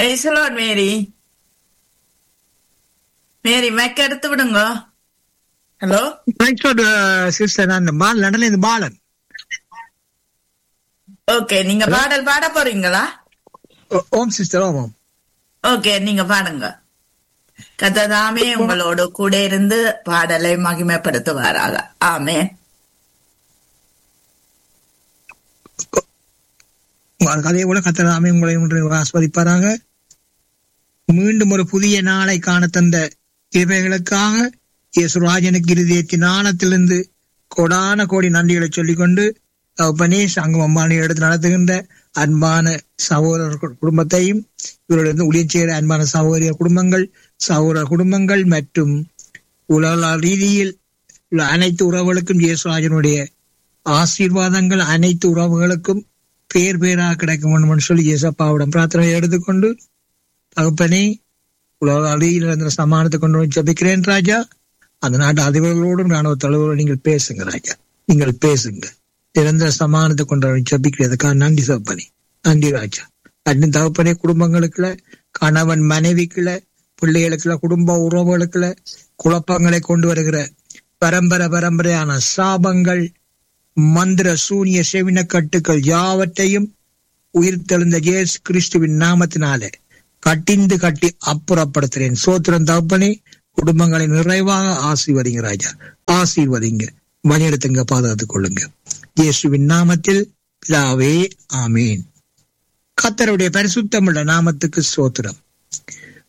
price Lord மேரி மேரி மேக்க எடுத்து விடுங்க hello sister நான் பால் லண்டன்ல இருந்து பாலன் ஓகே நீங்க பாடல் பாட போறீங்களா ஓ- ஓம் சிஸ்டர் ஓம் ஓம் ஓகே நீங்க பாடுங்க கத்ததாமே உங்களோடு கூட இருந்து பாடலை மகிமைப்படுத்துவாராக ஆமென் உங்களுக்கு அதே போல கத்தராமே உங்களை இன்று ஆஸ்வதிப்பாராங்க மீண்டும் ஒரு புதிய நாளை காண தந்த இவைகளுக்காக இயேசுராஜனுக்கு இருதயத்தின் ஆழத்திலிருந்து கோடான கோடி நன்றிகளை சொல்லிக்கொண்டு தகப்பனே சங்கம் அம்பானை எடுத்து நடத்துகின்ற அன்பான சகோதரர் கு- குடும்பத்தையும் இவர்களிருந்து ஊழியம் செய்கிற அன்பான சகோதரிய குடும்பங்கள் சகோதர குடும்பங்கள் மற்றும் உலக ரீதியில் உள்ள அனைத்து உறவுகளுக்கும் இயேசுராஜனுடைய ஆசீர்வாதங்கள் அனைத்து உறவுகளுக்கும் பேர் பேராக கிடைக்கும் வேண்டும் சொல்லி இயேசப்பாவிடம் பிரார்த்தனை எடுத்துக்கொண்டு தகப்பனே உலக அழியில் இருந்த சமானத்தை கொண்டு வந்து ஜபிக்கிறேன் ராஜா அந்த நாட்டு அதிபர்களோடும் ராணுவ தலைவரோடு நீங்கள் பேசுங்க ராஜா நீங்கள் பேசுங்க நிரந்தர சமானத்தை கொண்டு வந்து ஜபிக்கிறதுக்காக நன்றி தகப்பனே நன்றி ராஜா அன்னும் தகப்பனே குடும்பங்களுக்குள்ள கணவன் மனைவிக்குள்ள பிள்ளைகளுக்குள்ள குடும்ப உறவுகளுக்குள்ள குழப்பங்களை கொண்டு வருகிற பரம்பரை பரம்பரையான சாபங்கள் மந்திர சூனிய செவின கட்டுக்கள் யாவற்றையும் உயிர்த்தெழுந்த இயேசு கிறிஸ்துவின் நாமத்தினாலே கட்டிந்து கட்டி அப்புறப்படுத்துறேன் சோத்திரம் தகப்பனே குடும்பங்களை நிறைவாக ஆசீர்வதிங்க ராஜா ஆசீர்வதிங்க வழியெடுத்துங்க பாதுகாத்துக் கொள்ளுங்க இயேசுவின் நாமத்தில் பிதாவே ஆமீன் கத்தருடைய பரிசுத்தமுள்ள நாமத்துக்கு சோத்திரம்